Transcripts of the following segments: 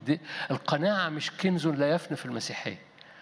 دي القناعة مش كنز لا يفنى في المسيحية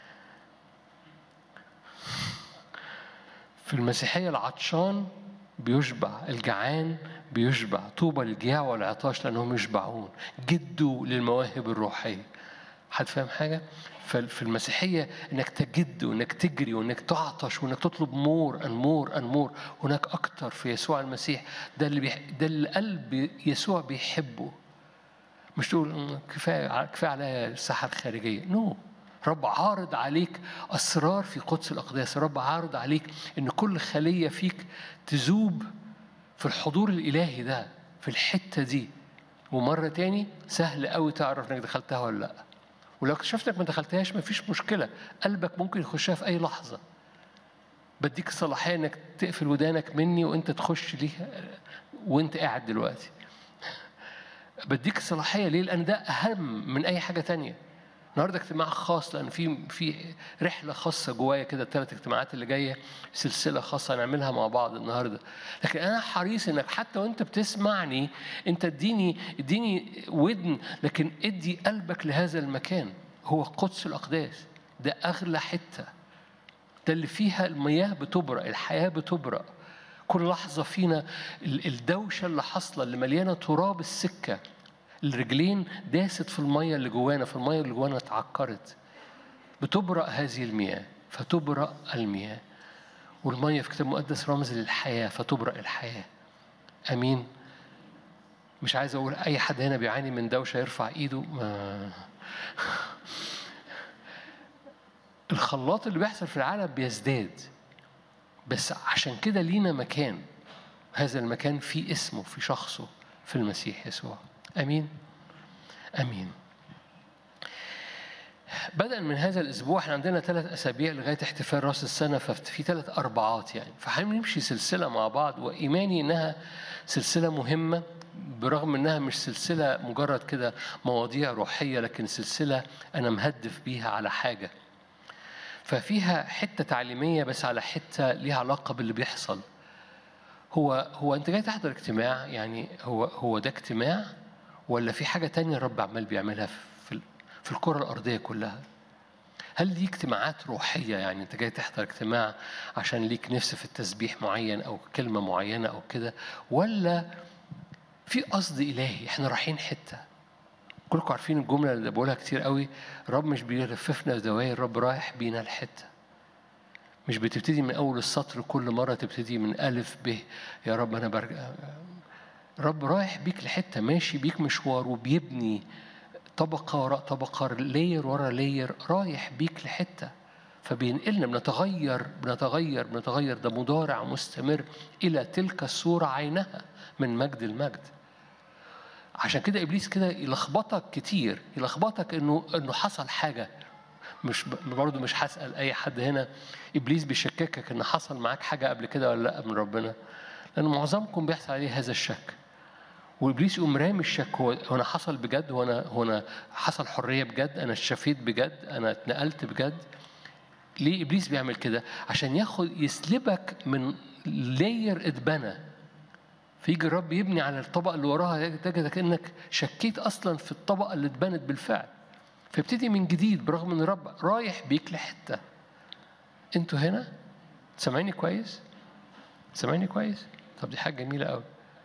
في المسيحية العطشان بيشبع الجعان بيشبع طوبى للجياع والعطاش لأنهم يشبعون جدوا للمواهب الروحية حد فاهم حاجة؟ ففي المسيحية انك تجد وانك تجري وانك تعطش وانك تطلب مور ان مور ان مور هناك اكتر في يسوع المسيح ده اللي بيح... ده اللي قلب يسوع بيحبه مش تقول كفايه كفايه عليا الساحه الخارجيه نو no. رب عارض عليك اسرار في قدس الاقداس رب عارض عليك ان كل خليه فيك تذوب في الحضور الالهي ده في الحته دي ومره تاني سهل قوي تعرف انك دخلتها ولا لا ولو اكتشفت انك ما دخلتهاش مفيش مشكله قلبك ممكن يخشها في اي لحظه بديك الصلاحيه انك تقفل ودانك مني وانت تخش ليها وانت قاعد دلوقتي بديك الصلاحيه ليه لان ده اهم من اي حاجه تانية النهارده اجتماع خاص لان في في رحله خاصه جوايا كده الثلاث اجتماعات اللي جايه سلسله خاصه هنعملها مع بعض النهارده لكن انا حريص انك حتى وانت بتسمعني انت اديني اديني ودن لكن ادي قلبك لهذا المكان هو قدس الاقداس ده اغلى حته ده اللي فيها المياه بتبرق الحياه بتبرق كل لحظه فينا الدوشه اللي حاصله اللي مليانه تراب السكه الرجلين داست في المية اللي جوانا في المية اللي جوانا اتعكرت بتبرأ هذه المياه فتبرأ المياه والمية في كتاب مقدس رمز للحياة فتبرأ الحياة أمين مش عايز أقول أي حد هنا بيعاني من دوشة يرفع إيده ما الخلاط اللي بيحصل في العالم بيزداد بس عشان كده لينا مكان هذا المكان فيه اسمه في شخصه في المسيح يسوع امين امين بدءا من هذا الاسبوع احنا عندنا ثلاث اسابيع لغايه احتفال راس السنه ففي ثلاث اربعات يعني فهنمشي سلسله مع بعض وايماني انها سلسله مهمه برغم انها مش سلسله مجرد كده مواضيع روحيه لكن سلسله انا مهدف بيها على حاجه ففيها حته تعليميه بس على حته ليها علاقه باللي بيحصل هو هو انت جاي تحضر اجتماع يعني هو هو ده اجتماع ولا في حاجة تانية الرب عمال بيعملها في في الكرة الأرضية كلها؟ هل دي اجتماعات روحية يعني أنت جاي تحضر اجتماع عشان ليك نفس في التسبيح معين أو كلمة معينة أو كده ولا في قصد إلهي إحنا رايحين حتة كلكم عارفين الجملة اللي بقولها كتير قوي الرب مش بيلففنا في دوائر الرب رايح بينا الحتة مش بتبتدي من أول السطر كل مرة تبتدي من ألف ب يا رب أنا برجع رب رايح بيك لحتة ماشي بيك مشوار وبيبني طبقة وراء طبقة لير ورا لير رايح بيك لحتة فبينقلنا بنتغير بنتغير بنتغير ده مضارع مستمر إلى تلك الصورة عينها من مجد المجد عشان كده إبليس كده يلخبطك كتير يلخبطك إنه إنه حصل حاجة مش برضه مش هسأل أي حد هنا إبليس بيشككك إن حصل معاك حاجة قبل كده ولا لأ من ربنا لأن معظمكم بيحصل عليه هذا الشك وابليس يقوم رامي الشك هو هو انا حصل بجد هو انا هو انا حصل حريه بجد انا اتشفيت بجد انا اتنقلت بجد ليه ابليس بيعمل كده عشان ياخد يسلبك من لاير اتبنى فيجي الرب يبني على الطبقه اللي وراها تجد كانك شكيت اصلا في الطبقه اللي اتبنت بالفعل فابتدي من جديد برغم ان الرب رايح بيك لحته انتوا هنا سامعيني كويس سامعيني كويس طب دي حاجه جميله قوي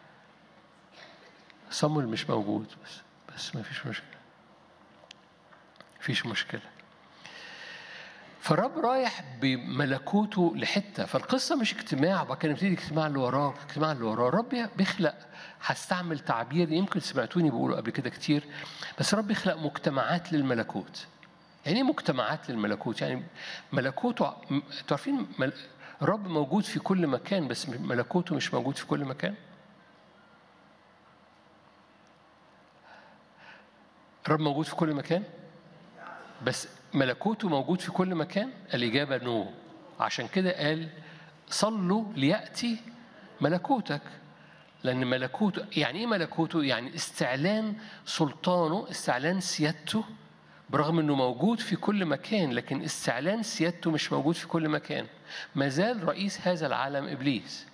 صمول مش موجود بس بس ما فيش مشكلة فيش مشكلة فالرب رايح بملكوته لحتة فالقصة مش اجتماع وبعد كده نبتدي الاجتماع اللي وراه الاجتماع اللي وراه الرب بيخلق هستعمل تعبير يمكن سمعتوني بقوله قبل كده كتير بس الرب يخلق مجتمعات للملكوت يعني ايه مجتمعات للملكوت يعني ملكوته انتوا عارفين الرب موجود في كل مكان بس ملكوته مش موجود في كل مكان الرب موجود في كل مكان بس ملكوته موجود في كل مكان الإجابة نو عشان كده قال صلوا ليأتي ملكوتك لأن ملكوته يعني إيه ملكوته؟ يعني استعلان سلطانه استعلان سيادته برغم انه موجود في كل مكان لكن استعلان سيادته مش موجود في كل مكان ما زال رئيس هذا العالم ابليس